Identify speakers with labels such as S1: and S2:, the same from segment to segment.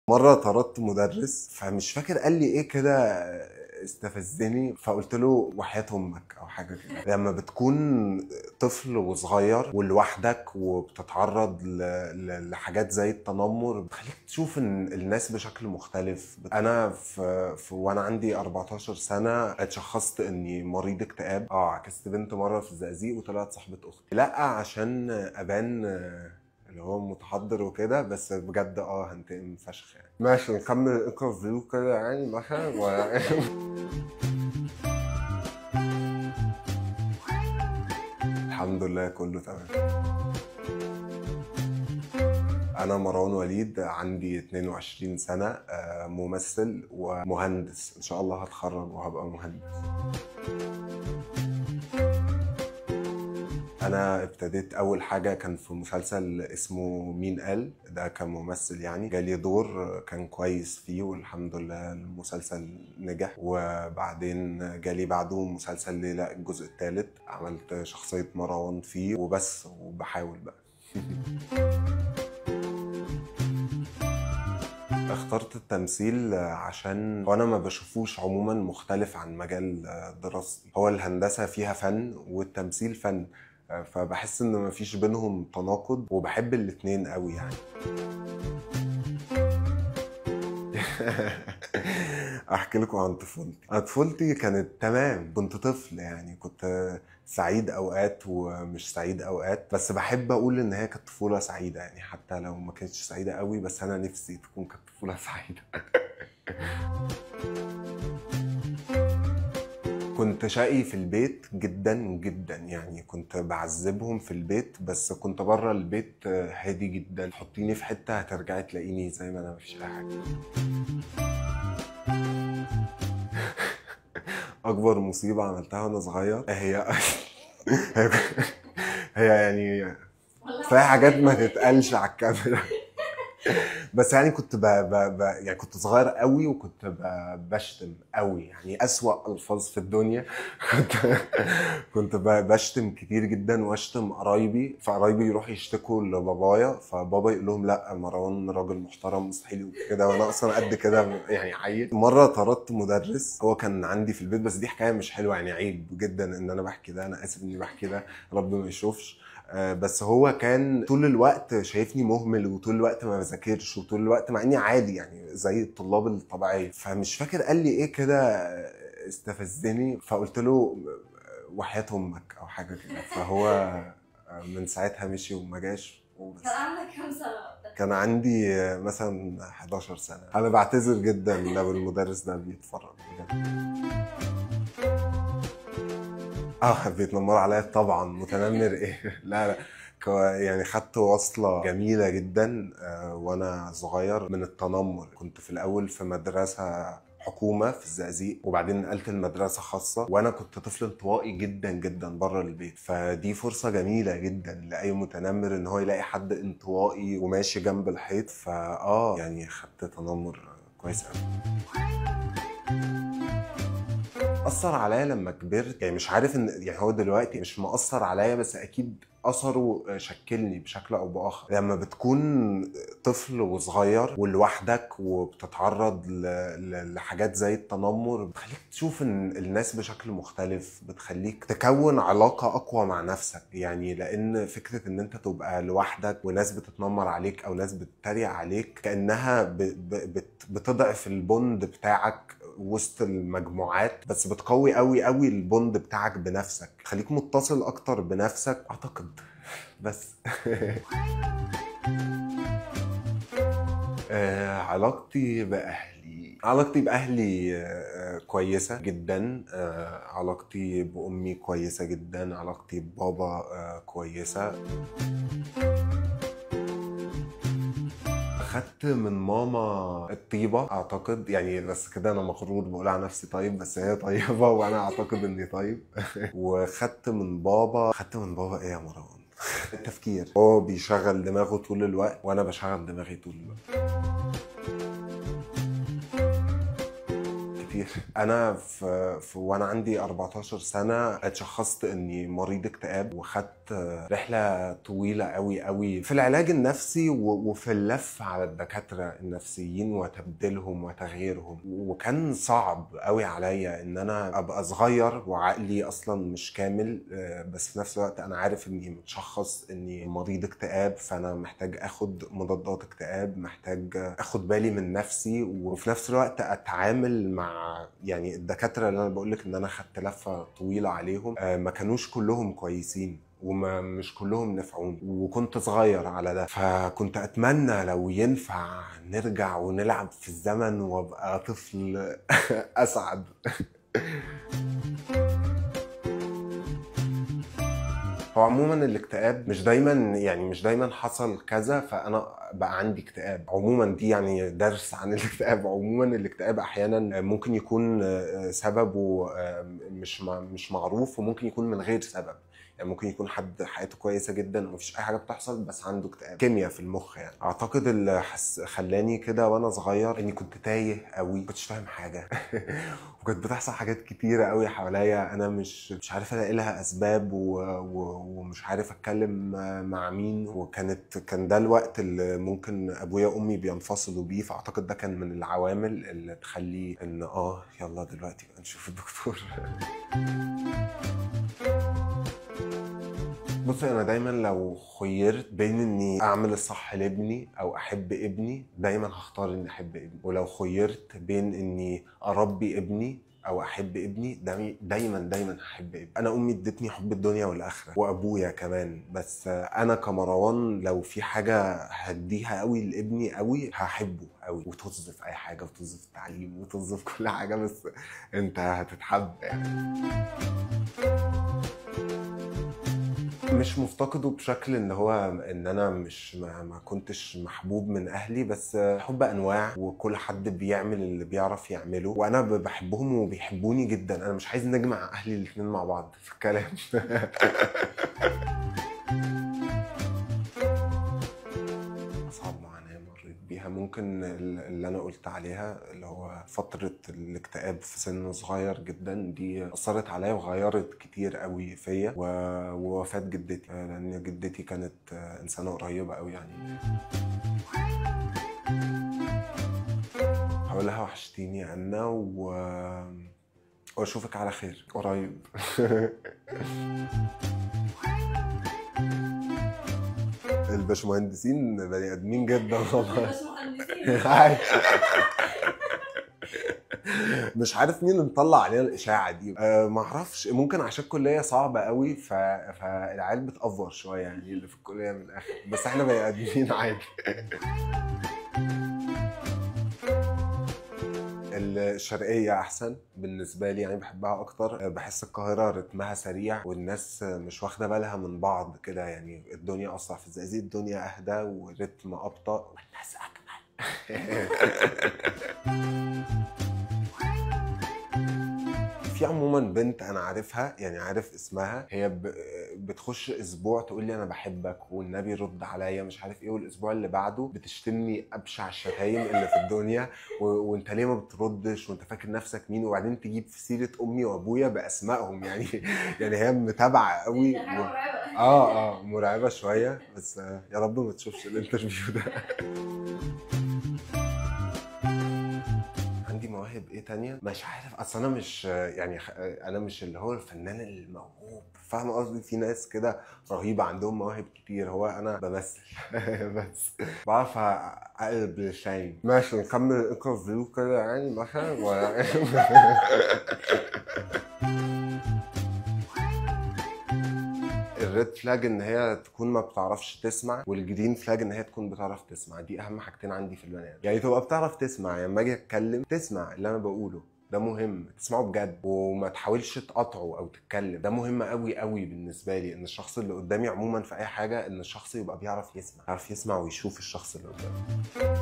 S1: مرة طردت مدرس فمش فاكر قال لي ايه كده استفزني فقلت له وحياة امك او حاجة كده لما بتكون طفل وصغير ولوحدك وبتتعرض ل- ل- لحاجات زي التنمر بتخليك تشوف ان الناس بشكل مختلف انا في, في وانا عندي 14 سنة اتشخصت اني مريض اكتئاب اه عكست بنت مرة في الزقازيق وطلعت صاحبة اختي لا عشان ابان اللي هو متحضر وكده بس بجد اه هنتقم فشخ يعني ماشي نكمل الانترفيو كده يعني مثلا و... الحمد لله كله تمام أنا مروان وليد عندي 22 سنة آه، ممثل ومهندس إن شاء الله هتخرج وهبقى مهندس انا ابتديت اول حاجه كان في مسلسل اسمه مين قال ده كان ممثل يعني جالي دور كان كويس فيه والحمد لله المسلسل نجح وبعدين جالي بعده مسلسل ليلى الجزء الثالث عملت شخصيه مروان فيه وبس وبحاول بقى اخترت التمثيل عشان وانا ما بشوفوش عموما مختلف عن مجال دراستي هو الهندسه فيها فن والتمثيل فن فبحس ان مفيش بينهم تناقض وبحب الاتنين قوي يعني احكي لكم عن طفولتي أنا طفولتي كانت تمام كنت طفل يعني كنت سعيد اوقات ومش سعيد اوقات بس بحب اقول ان هي كانت طفوله سعيده يعني حتى لو ما كانتش سعيده قوي بس انا نفسي تكون كانت طفوله سعيده كنت شقي في البيت جدا جدا يعني كنت بعذبهم في البيت بس كنت بره البيت هادي جدا حطيني في حته هترجعي تلاقيني زي ما انا مفيش اي حاجه اكبر مصيبه عملتها وانا صغير هي هي, هي يعني فيها حاجات ما تتقالش على الكاميرا بس يعني كنت ب... ب... ب... يعني كنت صغير قوي وكنت ب... بشتم قوي يعني اسوأ الفاظ في الدنيا كنت كنت ب... بشتم كتير جدا واشتم قرايبي فقرايبي يروحوا يشتكوا لبابايا فبابا يقول لهم لا مروان راجل محترم مستحيل كده وانا اصلا قد كده يعني عيل مره طردت مدرس هو كان عندي في البيت بس دي حكايه مش حلوه يعني عيب جدا ان انا بحكي ده انا اسف اني بحكي ده رب ما يشوفش بس هو كان طول الوقت شايفني مهمل وطول الوقت ما بذاكرش وطول الوقت مع اني عادي يعني زي الطلاب الطبيعيه فمش فاكر قال لي ايه كده استفزني فقلت له وحياة امك او حاجه كده فهو من ساعتها مشي وما جاش وبس
S2: كان عندك كام سنة وقتها؟
S1: كان عندي مثلا 11 سنه انا بعتذر جدا لو المدرس ده بيتفرج بجد اه بيتنمروا عليا طبعا متنمر ايه لا لا كو- يعني خدت وصلة جميلة جدا آه، وانا صغير من التنمر كنت في الاول في مدرسة حكومة في الزقازيق وبعدين نقلت المدرسة خاصة وانا كنت طفل انطوائي جدا جدا بره البيت فدي فرصة جميلة جدا لأي متنمر ان هو يلاقي حد انطوائي وماشي جنب الحيط فاه يعني خدت تنمر كويس قوي اثر عليا لما كبرت يعني مش عارف ان يعني هو دلوقتي مش مأثر عليا بس اكيد اثره شكلني بشكل او باخر لما بتكون طفل وصغير ولوحدك وبتتعرض ل- ل- لحاجات زي التنمر بتخليك تشوف ان الناس بشكل مختلف بتخليك تكون علاقة اقوى مع نفسك يعني لان فكرة ان انت تبقى لوحدك وناس بتتنمر عليك او ناس بتتريق عليك كانها ب- ب- بت- بتضعف البوند بتاعك وسط المجموعات بس بتقوي قوي قوي البوند بتاعك بنفسك خليك متصل اكتر بنفسك اعتقد بس آه، علاقتي باهلي علاقتي باهلي آه، كويسه جدا آه، علاقتي بامي كويسه جدا علاقتي ببابا آه، كويسه اخدت من ماما الطيبه اعتقد يعني بس كده انا مغرور بقول على نفسي طيب بس هي طيبه وانا اعتقد اني طيب وخدت من بابا خدت من بابا ايه يا مروان التفكير هو بيشغل دماغه طول الوقت وانا بشغل دماغي طول الوقت كتير انا في, في وانا عندي 14 سنه اتشخصت اني مريض اكتئاب وخدت رحله طويله قوي قوي في العلاج النفسي و- وفي اللف على الدكاتره النفسيين وتبديلهم وتغييرهم وكان صعب قوي عليا ان انا ابقى صغير وعقلي اصلا مش كامل آه، بس في نفس الوقت انا عارف اني متشخص اني مريض اكتئاب فانا محتاج اخد مضادات اكتئاب محتاج اخد بالي من نفسي وفي نفس الوقت اتعامل مع يعني الدكاتره اللي انا بقول لك ان انا خدت لفه طويله عليهم آه، ما كانوش كلهم كويسين وما مش كلهم نفعوني وكنت صغير على ده فكنت اتمنى لو ينفع نرجع ونلعب في الزمن وابقى طفل اسعد هو عموما الاكتئاب مش دايما يعني مش دايما حصل كذا فانا بقى عندي اكتئاب عموما دي يعني درس عن الاكتئاب عموما الاكتئاب احيانا ممكن يكون سببه مش مع- مش معروف وممكن يكون من غير سبب يعني ممكن يكون حد حياته كويسه جدا ومفيش اي حاجه بتحصل بس عنده اكتئاب كيمياء في المخ يعني اعتقد اللي حس خلاني كده وانا صغير اني كنت تايه قوي كنتش فاهم حاجه وكانت بتحصل حاجات كتيره قوي حواليا انا مش مش عارف الاقي لها اسباب و... و... ومش عارف اتكلم مع مين وكانت كان ده الوقت اللي ممكن ابويا وامي بينفصلوا بيه فاعتقد ده كان من العوامل اللي تخلي ان اه يلا دلوقتي بقى نشوف الدكتور بصي انا دايما لو خيرت بين اني اعمل الصح لابني او احب ابني دايما هختار اني احب ابني ولو خيرت بين اني اربي ابني او احب ابني داي- دايما دايما هحب ابني انا امي ادتني حب الدنيا والاخره وابويا كمان بس انا كمروان لو في حاجه هديها قوي لابني قوي هحبه قوي وطز في اي حاجه وطز في التعليم وطز في كل حاجه بس انت هتتحب يعني مش مفتقده بشكل ان هو ان انا مش ما, ما كنتش محبوب من اهلي بس حب انواع وكل حد بيعمل اللي بيعرف يعمله وانا ب- بحبهم وبيحبوني جدا انا مش عايز نجمع اهلي الاثنين مع بعض في الكلام اصعب معاناه مريت بيها ممكن ال- اللي انا قلت عليها اللي هو فتره الاكتئاب في سن صغير جدا دي اثرت عليا وغيرت كتير قوي فيا و- ووفاه جدتي لان جدتي كانت انسانه قريبه قوي يعني هقول لها وحشتيني يا انا و واشوفك على خير قريب الباشمهندسين بني ادمين جدا والله
S2: بس مهندسين
S1: مش عارف مين اللي مطلع علينا الاشاعه دي أه ما اعرفش ممكن عشان الكليه صعبه قوي ف... فالعيال بتأفور شويه يعني اللي في الكليه من الاخر بس احنا بني ادمين عادي الشرقية أحسن بالنسبة لي يعني بحبها أكتر بحس القاهرة رتمها سريع والناس مش واخدة بالها من بعض كده يعني الدنيا أسرع في الزقازيق الدنيا أهدى ورتم أبطأ والناس أجمل في عموما بنت انا عارفها يعني عارف اسمها هي ب... بتخش اسبوع تقول لي انا بحبك والنبي رد عليا مش عارف ايه والاسبوع اللي بعده بتشتمني ابشع الشتايم اللي في الدنيا و... وانت ليه ما بتردش وانت فاكر نفسك مين وبعدين تجيب في سيره امي وابويا باسمائهم يعني يعني هي متابعه قوي
S2: دي حاجه
S1: و...
S2: مرعبه
S1: اه اه مرعبه شويه بس آه، يا رب ما تشوفش الانترفيو ده عندي مواهب ايه تانية مش عارف اصل انا مش يعني خ- انا مش اللي هو الفنان الموهوب فاهم قصدي في ناس كده رهيبة عندهم مواهب كتير هو انا بمثل بس بعرف اقلب للشاي ماشي نكمل الانترفيو كده يعني مثلا ولا الريد فلاج ان هي تكون ما بتعرفش تسمع والجرين فلاج ان هي تكون بتعرف تسمع دي اهم حاجتين عندي في البني ادم يعني تبقى بتعرف تسمع يعني لما اجي اتكلم تسمع اللي انا بقوله ده مهم تسمعه بجد وما تحاولش تقاطعه او تتكلم ده مهم قوي قوي بالنسبه لي ان الشخص اللي قدامي عموما في اي حاجه ان الشخص يبقى بيعرف يسمع يعرف يسمع ويشوف الشخص اللي قدامه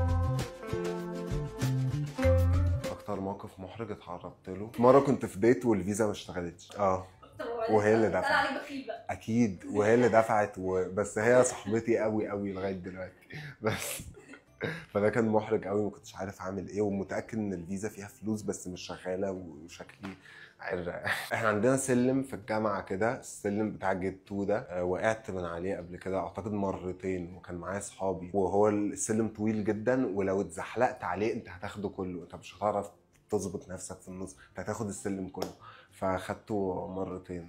S1: اكتر موقف محرج اتعرضت له مره كنت في ديت والفيزا ما اشتغلتش اه
S2: طب وبعدين
S1: وهي اللي
S2: طلع
S1: دفعت.
S2: عليك بخيل بقى
S1: اكيد وهي اللي دفعت و... بس هي صاحبتي قوي قوي لغايه دلوقتي بس فده كان محرج قوي ما كنتش عارف اعمل ايه ومتاكد ان الفيزا فيها فلوس بس مش شغاله وشكلي عرق احنا عندنا سلم في الجامعه كده السلم بتاع جيت 2 ده آه، وقعت من عليه قبل كده اعتقد مرتين وكان معايا اصحابي وهو السلم طويل جدا ولو اتزحلقت عليه انت هتاخده كله انت مش هتعرف تظبط نفسك في النص انت هتاخد السلم كله فاخدته مرتين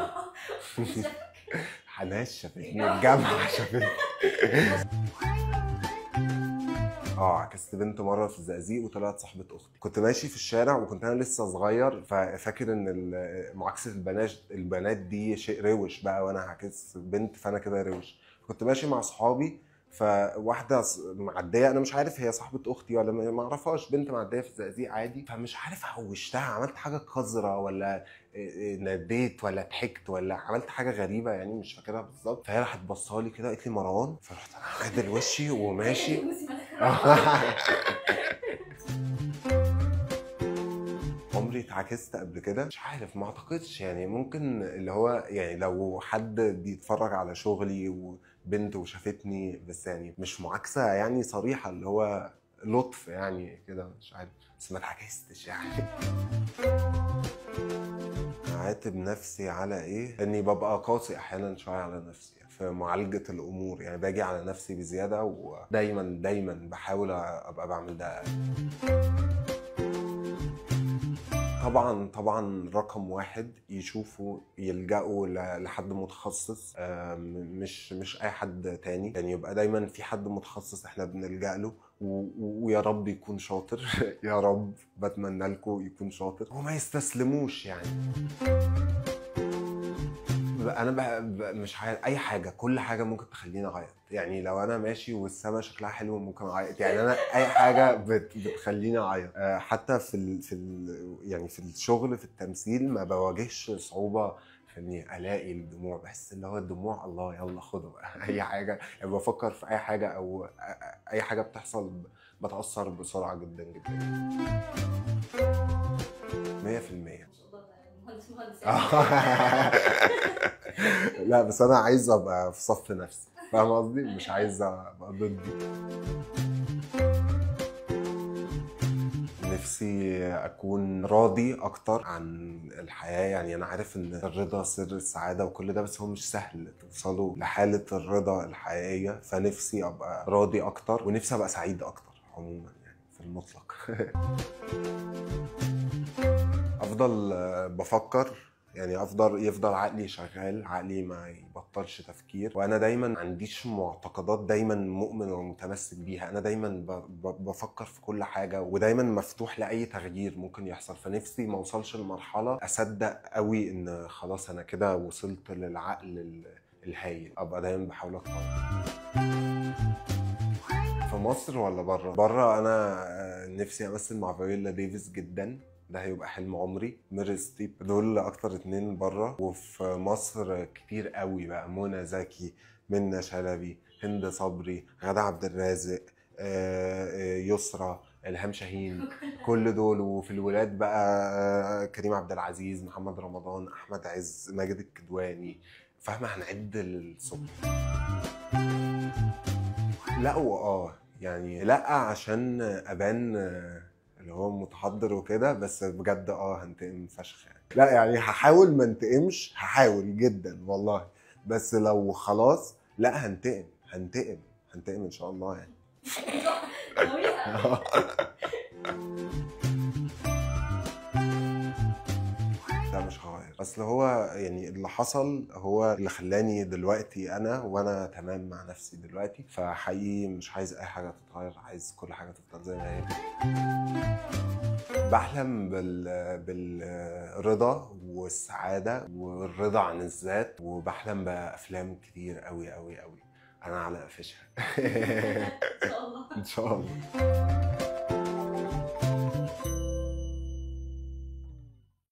S1: حناش شافتني الجامعه شافتني اه عكست بنت مره في الزقازيق وطلعت صاحبه اختي كنت ماشي في الشارع وكنت انا لسه صغير ففاكر ان ال- معاكسه البنات البنات دي شيء روش بقى وانا هعكس بنت فانا كده روش كنت ماشي مع اصحابي فواحده ص- معديه انا مش عارف هي صاحبه اختي ولا ما ما اعرفهاش بنت معديه في الزقازيق عادي فمش عارف هوشتها عملت حاجه قذره ولا إيه إيه نديت ولا ضحكت ولا عملت حاجه غريبه يعني مش فاكرها بالظبط فهي راحت بصالي كده قالت لي مروان فرحت انا عادل وشي وماشي عمري اتعكست قبل كده مش عارف ما اعتقدش يعني ممكن اللي هو يعني لو حد بيتفرج على شغلي وبنت وشافتني بس يعني مش معاكسه يعني صريحه اللي هو لطف يعني كده مش عارف بس ما اتعكستش يعني اعاتب نفسي على ايه اني ببقى قاسي احيانا شويه على نفسي في معالجه الامور يعني باجي على نفسي بزياده ودايما دايما بحاول ابقى بعمل ده طبعا طبعا رقم واحد يشوفوا يلجأوا ل- لحد متخصص آم، مش مش اي حد تاني يعني يبقى دايما في حد متخصص احنا بنلجأ له و- و- ويا رب يكون شاطر يا رب بتمنى لكم يكون شاطر وما يستسلموش يعني انا بقى بقى مش عارف اي حاجه كل حاجه ممكن تخليني اعيط يعني لو انا ماشي والسما شكلها حلو ممكن اعيط يعني انا اي حاجه بت بتخليني اعيط آه، حتى في ال في ال يعني في الشغل في التمثيل ما بواجهش صعوبه في اني الاقي الدموع بحس اللي هو الدموع الله يلا خده بقى اي حاجه يعني بفكر في اي حاجه او أ- اي حاجه بتحصل ب- بتاثر بسرعه جدا جدا 100%
S2: مهندس مهندس
S1: لا بس انا عايز ابقى في صف نفسي فاهم قصدي مش عايز ابقى ضدي نفسي اكون راضي اكتر عن الحياه يعني انا عارف ان الرضا سر السعاده وكل ده بس هو مش سهل توصلوا لحاله الرضا الحقيقيه فنفسي ابقى راضي اكتر ونفسي ابقى سعيد اكتر عموما يعني في المطلق افضل آه، بفكر يعني افضل يفضل عقلي شغال عقلي ما يبطلش تفكير وانا دايما ما عنديش معتقدات دايما مؤمن ومتمسك بيها انا دايما ب- ب- بفكر في كل حاجه ودايما مفتوح لاي تغيير ممكن يحصل فنفسي ما اوصلش لمرحله اصدق قوي ان خلاص انا كده وصلت للعقل ال- الهايل ابقى دايما بحاول اتطور في مصر ولا بره؟ بره انا آه، نفسي امثل مع فيولا ديفيس جدا ده هيبقى حلم عمري ميري ستيب دول اكتر اتنين بره وفي مصر كتير قوي بقى منى زكي منى شلبي هند صبري غادة عبد الرازق آه، آه، يسرى الهام شاهين كل دول وفي الولاد بقى آه، كريم عبد العزيز محمد رمضان احمد عز ماجد الكدواني فاهمه هنعد للصبح لا واه يعني لا عشان ابان آه، اللي هو متحضر وكده بس بجد اه هنتقم فشخ يعني لا يعني هحاول ما انتقمش هحاول جدا والله بس لو خلاص لا هنتقم هنتقم هنتقم ان شاء الله يعني لا مش هغير اصل هو يعني اللي حصل هو اللي خلاني دلوقتي انا وانا تمام مع نفسي دلوقتي فحقيقي مش عايز اي حاجه تتغير عايز كل حاجه تفضل زي ما هي بحلم بال... بالرضا والسعاده والرضا عن الذات وبحلم بافلام كتير قوي قوي قوي انا على قفشها
S2: ان شاء الله
S1: ان شاء الله